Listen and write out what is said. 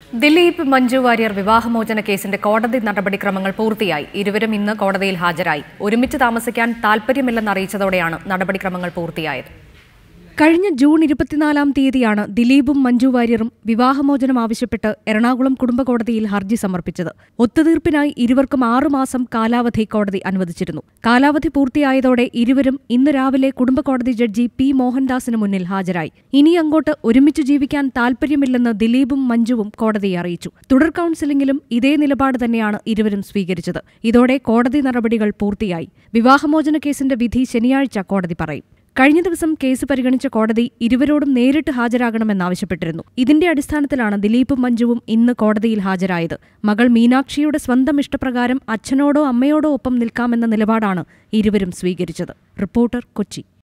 ദിലീപ് മഞ്ജു വാര്യർ വിവാഹമോചന കേസിന്റെ കോടതി നടപടിക്രമങ്ങൾ പൂർത്തിയായി ഇരുവരും ഇന്ന് കോടതിയിൽ ഹാജരായി ഒരുമിച്ച് താമസിക്കാൻ താൽപര്യമില്ലെന്ന് അറിയിച്ചതോടെയാണ് നടപടിക്രമങ്ങൾ പൂർത്തിയായത് കഴിഞ്ഞ ജൂൺ ഇരുപത്തിനാലാം തീയതിയാണ് ദിലീപും മഞ്ജു വാര്യറും വിവാഹമോചനം ആവശ്യപ്പെട്ട് എറണാകുളം കുടുംബ കോടതിയിൽ ഹർജി സമർപ്പിച്ചത് ഒത്തുതീർപ്പിനായി ഇരുവർക്കും ആറുമാസം കാലാവധി കോടതി അനുവദിച്ചിരുന്നു കാലാവധി പൂർത്തിയായതോടെ ഇരുവരും ഇന്ന് രാവിലെ കുടുംബ കോടതി ജഡ്ജി പി മോഹൻദാസിന് മുന്നിൽ ഹാജരായി ഇനി അങ്ങോട്ട് ഒരുമിച്ച് ജീവിക്കാൻ താൽപര്യമില്ലെന്ന് ദിലീപും മഞ്ജുവും കോടതിയെ അറിയിച്ചു തുടർ കൌൺസിലിംഗിലും ഇതേ നിലപാട് തന്നെയാണ് ഇരുവരും സ്വീകരിച്ചത് ഇതോടെ കോടതി നടപടികൾ പൂർത്തിയായി വിവാഹമോചന കേസിന്റെ വിധി ശനിയാഴ്ച കോടതി പറയും കഴിഞ്ഞ ദിവസം കേസ് പരിഗണിച്ച കോടതി ഇരുവരോടും നേരിട്ട് ഹാജരാകണമെന്നാവശ്യപ്പെട്ടിരുന്നു ഇതിന്റെ അടിസ്ഥാനത്തിലാണ് ദിലീപും മഞ്ജുവും ഇന്ന് കോടതിയിൽ ഹാജരായത് മകൾ മീനാക്ഷിയുടെ സ്വന്തം ഇഷ്ടപ്രകാരം അച്ഛനോടോ അമ്മയോടോ ഒപ്പം നിൽക്കാമെന്ന നിലപാടാണ് ഇരുവരും സ്വീകരിച്ചത് റിപ്പോർട്ടർ കൊച്ചി